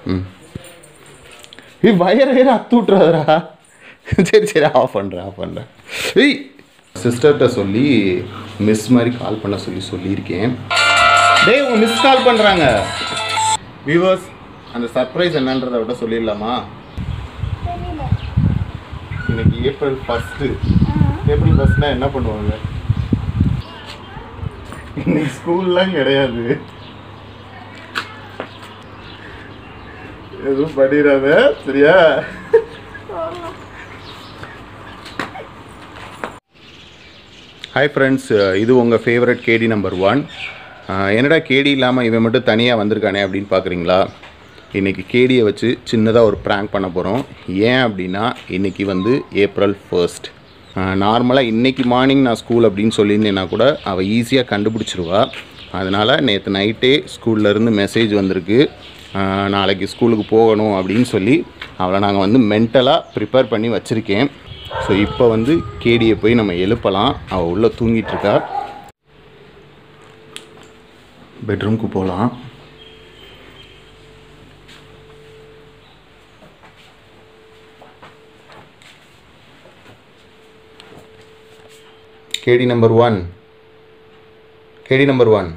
ம் ஏய் wire wire அத்து விட்றாதரா சரி சரி ஆஃப் பண்ணுறேன் ஆஃப் பண்ணுறேன் ஏய் சிஸ்டர்கிட்ட சொல்லி மிஸ் மாதிரி கால் பண்ண சொல்லி சொல்லியிருக்கேன் டேய் உங்க மிஸ் கால் பண்ணுறாங்க வியூவர்ஸ் அந்த சர்ப்ரைஸ் என்னன்றதை விட சொல்லிடலாமா இன்னைக்கு ஏப்ரல் ஃபஸ்ட்டு ஏப்ரல் ஃபஸ்ட்னா என்ன பண்ணுவாங்க இன்னைக்கு ஸ்கூல்லாம் கிடையாது எதுவும் பண்ணிடாத சரியா ஹாய் ஃப்ரெண்ட்ஸ் இது உங்கள் ஃபேவரட் கேடி நம்பர் ஒன் என்னடா கேடி இல்லாமல் இவன் மட்டும் தனியாக வந்திருக்கானே அப்படின்னு பார்க்குறீங்களா இன்றைக்கி கேடியை வச்சு சின்னதாக ஒரு ப்ராங்க் பண்ண போகிறோம் ஏன் அப்படின்னா இன்றைக்கி வந்து ஏப்ரல் ஃபர்ஸ்ட் நார்மலாக இன்றைக்கி மார்னிங் நான் ஸ்கூல் அப்படின்னு சொல்லியிருந்தேன்னா கூட அவள் ஈஸியாக கண்டுபிடிச்சிருவா அதனால் நேற்று நைட்டே ஸ்கூல்லேருந்து மெசேஜ் வந்திருக்கு ஆஹ் நாளைக்கு ஸ்கூலுக்கு போகணும் அப்படின்னு சொல்லி அவளை நாங்கள் வந்து மென்டலாக ப்ரிப்பேர் பண்ணி வச்சுருக்கேன் ஸோ இப்போ வந்து கேடியை போய் நம்ம எழுப்பலாம் அவள் உள்ளே தூங்கிட்டு இருக்கா பெட்ரூம்க்கு போகலாம் கேடி நம்பர் ஒன் கேடி number one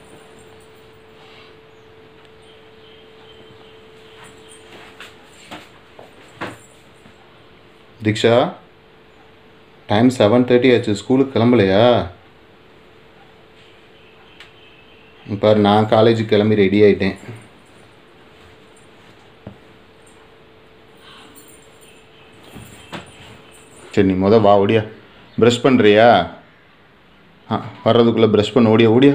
Deeksha time seven thirty ஆச்சு ஸ்கூலுக்கு கிளம்பலையா பாரு நான் காலேஜுக்கு கிளம்பி ரெடி ஆயிட்டேன் சரி நீ முத வா ஓடியா ப்ரஷ் பண்ணுறியா ஆ வர்றதுக்குள்ளே ப்ரஷ் பண்ண ஓடியா ஓடியா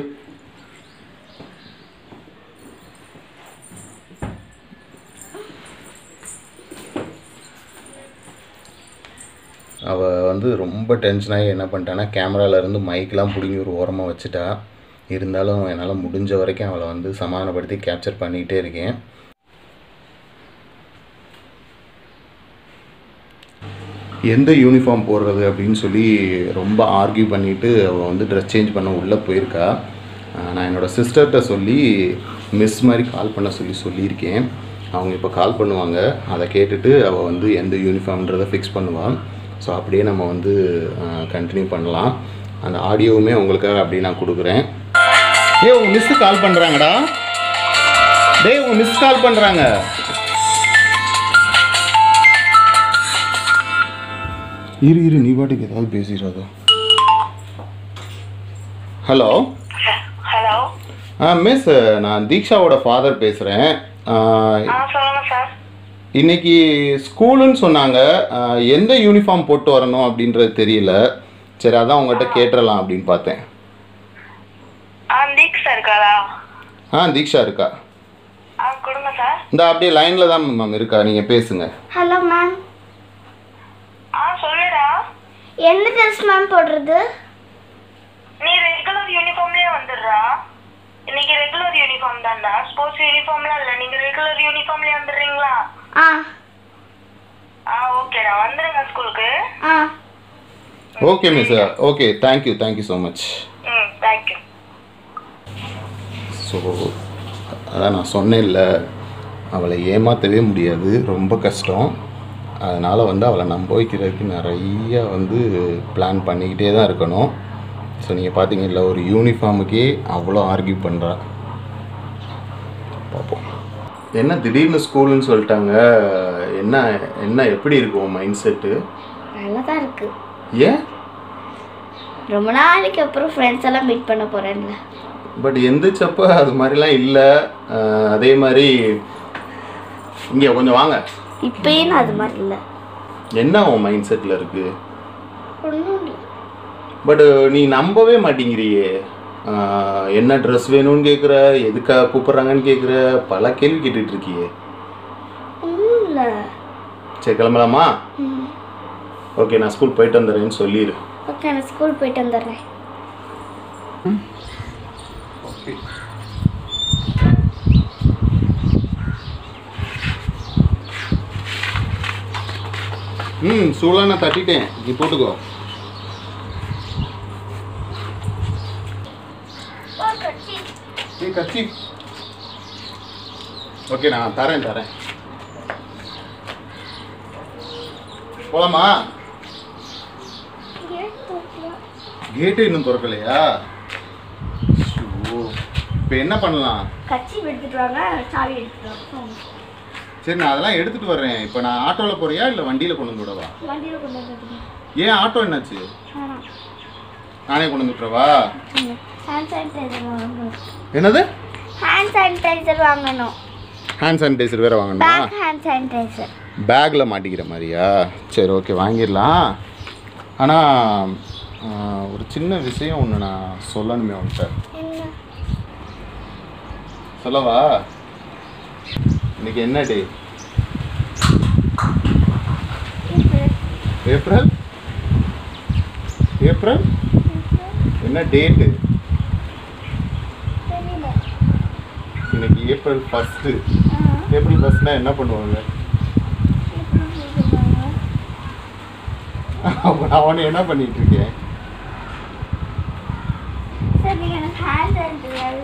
அவள் வந்து ரொம்ப டென்ஷனாகி என்ன பண்ணிட்டான்னா கேமராலேருந்து மைக்கெலாம் பிடுங்கி ஒரு ஓரமாக வச்சுட்டா இருந்தாலும் என்னால் முடிஞ்ச வரைக்கும் அவளை வந்து சமாதானப்படுத்தி கேப்சர் பண்ணிக்கிட்டே இருக்கேன் எந்த யூனிஃபார்ம் போடுறது அப்படின்னு சொல்லி ரொம்ப ஆர்கியூ பண்ணிவிட்டு அவள் வந்து ட்ரெஸ் சேஞ்ச் பண்ண உள்ளே போயிருக்கா ஆஹ் நான் என்னோடய சிஸ்டர்கிட்ட சொல்லி மிஸ் மாதிரி கால் பண்ண சொல்லி சொல்லியிருக்கேன் அவங்க இப்போ கால் பண்ணுவாங்க அதை கேட்டுட்டு அவள் வந்து எந்த யூனிஃபார்ம்ன்றதை ஃபிக்ஸ் பண்ணுவாள் ஸோ அப்படியே நம்ம வந்து கண்டினியூ பண்ணலாம் அந்த ஆடியோவுமே உங்களுக்காக அப்படியே நான் கொடுக்குறேன் ஏ உங்கள் மிஸ்ஸு கால் பண்ணுறாங்கடா டேய் உங்கள் மிஸ் கால் பண்ணுறாங்க இரு இரு நீ பாட்டுக்கு ஏதாவது பேசிடாதோ ஹலோ ஹலோ ஆ மிஸ் நான் தீக்ஷாவோட ஃபாதர் பேசுகிறேன் ஆ சொல்லுங்க சார் இன்னைக்கு ஸ்கூலுன்னு சொன்னாங்க ஆ, எந்த யூனிஃபார்ம் போட்டு வரணும் அப்படின்றது தெரியல சரி அதான் உங்கள்கிட்ட கேட்டுறலாம் அப்படின்னு பார்த்தேன் ஆ தீக்ஷா இருக்காளா ஆ தீக்ஷா இருக்கா ஆ கொடுங்க சார் இந்த அப்படியே லைனில் தான் மேம் இருக்கா நீங்கள் பேசுங்க ஹலோ மேம் ஆ சொல்லுடா எந்த ட்ரெஸ் மேம் போடுறது நீ ரெகுலர் யூனிஃபார்ம்லயே வந்துடுறா இன்னைக்கு ரெகுலர் யூனிஃபார்ம் தான்டா ஸ்போர்ட்ஸ் யூனிஃபார்ம்லாம் இல்லை நீங்க ரெகுலர் யூனிஃபார்ம்லயே வந்துடுறீங்களா ஆ ஆ ஓகேடா வந்துடுங்க ஸ்கூலுக்கு ஆ okay miss okay thank you thank you so much hmm thank you so அதான் நான் சொன்னேன்ல அவளை ஏமாற்றவே முடியாது ரொம்ப கஷ்டம் அதனால் வந்து அவளை நம்ப வைக்கிறதுக்கு நிறைய வந்து பிளான் பண்ணிக்கிட்டே தான் இருக்கணும் ஸோ நீங்கள் பார்த்தீங்கல்ல ஒரு யூனிஃபார்முக்கே அவ்வளோ ஆர்கியூ பண்ணுறா பார்ப்போம் என்ன திடீர்னு ஸ்கூலுன்னு சொல்லிட்டாங்க என்ன என்ன எப்படி இருக்கும் மைண்ட் செட்டு நல்லா தான் இருக்கு ஏன் ரொம்ப நாளைக்கு அப்புறம் ஃப்ரெண்ட்ஸ் எல்லாம் மீட் பண்ண போறேன்ல பட் எந்திரிச்சப்ப அது மாதிரிலாம் இல்லை அஹ் அதே மாதிரி இங்கே கொஞ்சம் வாங்க இப்பயும் நான் அது மாதிரி இல்லை என்ன உன் மைண்ட் செட்டில் இருக்குது ஒன்றும் இல்லை பட் நீ நம்பவே மாட்டேங்கிறியே அஹ் என்ன ட்ரெஸ் வேணும்னு கேட்குற எதுக்காக கூப்பிட்றாங்கன்னு கேட்குற பல கேள்வி கேட்டுட்டு இருக்கியே ஒன்றும் இல்லை சரி கிளம்பலாமா ம் ஓகே நான் ஸ்கூல் போயிட்டு வந்துடுறேன்னு சொல்லிடு ஓகே நான் ஸ்கூல் போயிட்டு வந்துடுறேன் ம் சூழலாம் நான் தட்டிட்டேன் நீ போட்டுக்கோ ஏய் கச்சி ஓகே நான் தரேன் தரேன் போலாமா கேட்டு இன்னும் திறக்கலையா இப்போ என்ன பண்ணலாம் கட்சி எடுத்துட்டு வாங்க சாவி எடுத்துட்டு வாங்க சரி நான் அதெல்லாம் எடுத்துட்டு வர்றேன் இப்போ நான் ஆட்டோவில் போறியா இல்லை வண்டியில் கொண்டு வந்து விடவா வண்டியில் கொண்டு வந்துருக்கீங்க ஏன் ஆட்டோ என்னாச்சு வேணாம் நானே கொண்டு வந்து விட்டுறவா ஹேண்ட் சானிடைசர் வாங்கணும் என்னது ஹேண்ட் சானிடைசர் வாங்கணும் ஹேண்ட் சானிடைசர் வேறு வாங்கணுமா பேக் ஹேண்ட் சானிடைசர் பேக்கில் மாட்டிக்கிற மாதிரியா சரி ஓகே வாங்கிடலாம் ஆனால் ஒரு சின்ன விஷயம் ஒன்று நான் சொல்லணுமே உன்கிட்ட என்ன சொல்லவா இன்னைக்கு என்ன டே ஏப்ரல் ஏப்ரல் என்ன டேட்டு தெரியல இன்னைக்கு ஏப்ரல் ஃபஸ்ட்டு ஏப்ரல் ஃபஸ்ட்னா என்ன பண்ணுவாங்க அப்போ நான் உன்னை என்ன பண்ணிட்டு இருக்கேன் சரி நீங்கள் எனக்கு ஹேண்ட் சானிடைசர்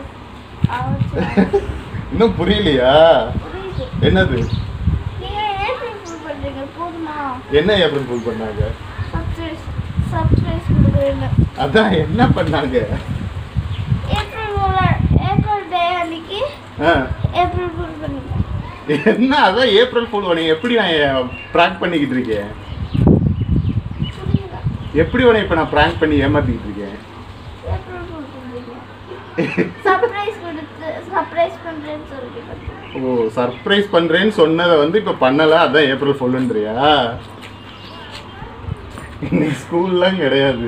இன்னும் புரியலையா புரியுது என்னது நீங்கள் ஏப்ரல் ஃபுல் பண்ணுறீங்க போதுமா என்ன ஏப்ரல் ஃபுல் பண்ணாங்க சர்ப்ரைஸ் சர்ப்ரைஸ் கொடுக்குறேன்னு அதான் என்ன பண்ணாங்க ஏப்ரல் ஏப்ரல் டே அன்னைக்கு ஆ, ஏப்ரல் ஃபுல் பண்ணுங்க என்ன அதான் ஏப்ரல் ஃபுல் உன்னை எப்படி நான் ப்ராங்க் பண்ணிக்கிட்டு இருக்கேன் புரியல எப்படி உன்னை இப்போ நான் ப்ராங்க் பண்ணி ஏமாத்திக்கிட்டு இருக்கேன் ஏப்ரல் ஃபுல் பண்ணுறீங்க சர்ப்ரைஸ் கொடுத்து சர்ப்ரைஸ் பண்ணுறேன்னு சொல்லிட்டு பண்ணுறேன் ஓ சர்ப்ரைஸ் பண்ணுறேன்னு சொன்னதை வந்து இப்போ பண்ணலை அதான் ஏப்ரல் ஃபுல்லுன்றியா இன்னைக்கு ஸ்கூல்லாம் கிடையாது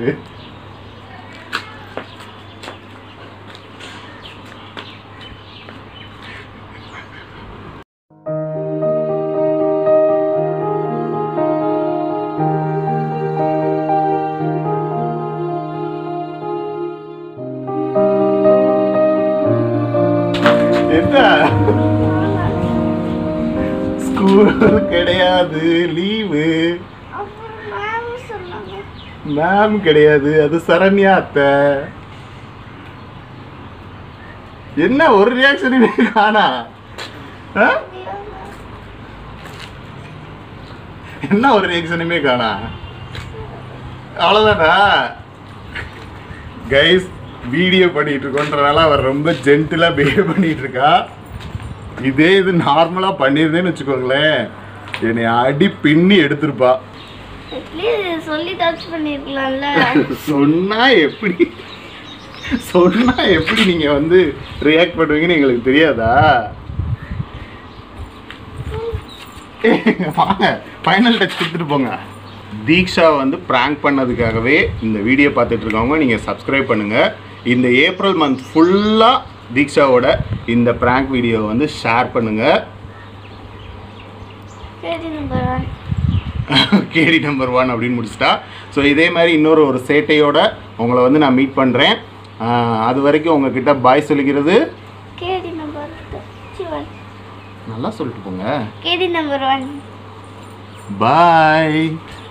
என்ன ஸ்கூல் கிடையாது லீவு அப்புறம் மேம் சொன்னாங்க மேம் கிடையாது அது சரண்யா அத்தை என்ன ஒரு ரியாக்ஷனுமே காணா ஆ? என்ன ஒரு ரியாக்ஷனுமே காணா அவ்வளோதானா கைஸ் வீடியோ பண்ணிட்டு இருக்கோன்றனால அவர் ரொம்ப ஜென்டிலாக பிஹேவ் பண்ணிட்டு இருக்கா இதே இது நார்மலாக பண்ணியிருந்தேன்னு வச்சுக்கோங்களேன் என்னை அடி பின்னி எடுத்திருப்பா அட்லீஸ்ட் சொல்லி டச் பண்ணிருக்கலாம்ல சொன்னா எப்படி சொன்னா எப்படி நீங்க வந்து ரியாக்ட் பண்ணுவீங்கன்னு எங்களுக்கு தெரியாதா வாங்க ஃபைனல் டச் கொடுத்துட்டு போங்க தீக்ஷா வந்து ப்ராங்க் பண்ணதுக்காகவே இந்த வீடியோ பார்த்துட்டு இருக்கவங்க நீங்கள் சப்ஸ்கிரைப் பண்ணுங்கள் இந்த ஏப்ரல் மந்த் ஃபுல்லாக தீக்ஷாவோட இந்த ப்ராங்க் வீடியோவை வந்து ஷேர் பண்ணுங்கள் சரி நம்பர் ஒன் கேடி நம்பர் ஒன் அப்படின்னு முடிச்சிட்டா ஸோ இதே மாதிரி இன்னொரு ஒரு சேட்டையோட உங்களை வந்து நான் மீட் பண்ணுறேன் அது வரைக்கும் உங்ககிட்ட பாய் சொல்லிக்கிறது கேடி நம்பர் சிவன் நல்லா சொல்லிட்டு போங்க கேடி நம்பர் ஒன் பாய்